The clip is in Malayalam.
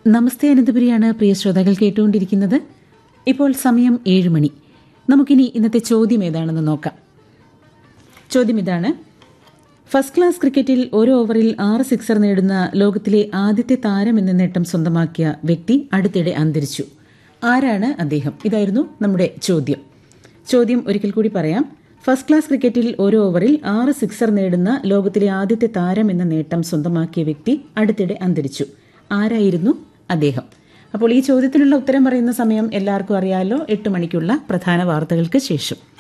നമസ്തേ അനന്തപുരിയാണ് പ്രിയ ശ്രോതാക്കൾ കേട്ടുകൊണ്ടിരിക്കുന്നത് ഇപ്പോൾ സമയം ഏഴ് മണി നമുക്കിനി ഇന്നത്തെ ചോദ്യം ഏതാണെന്ന് നോക്കാം ചോദ്യം ഇതാണ് ഫസ്റ്റ് ക്ലാസ് ക്രിക്കറ്റിൽ ഒരു ഓവറിൽ ആറ് സിക്സർ നേടുന്ന ലോകത്തിലെ ആദ്യത്തെ താരം എന്ന നേട്ടം സ്വന്തമാക്കിയ വ്യക്തി അടുത്തിടെ അന്തരിച്ചു ആരാണ് അദ്ദേഹം ഇതായിരുന്നു നമ്മുടെ ചോദ്യം ചോദ്യം ഒരിക്കൽ കൂടി പറയാം ഫസ്റ്റ് ക്ലാസ് ക്രിക്കറ്റിൽ ഒരു ഓവറിൽ ആറ് സിക്സർ നേടുന്ന ലോകത്തിലെ ആദ്യത്തെ താരം എന്ന നേട്ടം സ്വന്തമാക്കിയ വ്യക്തി അടുത്തിടെ അന്തരിച്ചു ആരായിരുന്നു അദ്ദേഹം അപ്പോൾ ഈ ചോദ്യത്തിനുള്ള ഉത്തരം പറയുന്ന സമയം എല്ലാവർക്കും അറിയാലോ എട്ട് മണിക്കുള്ള പ്രധാന വാർത്തകൾക്ക് ശേഷം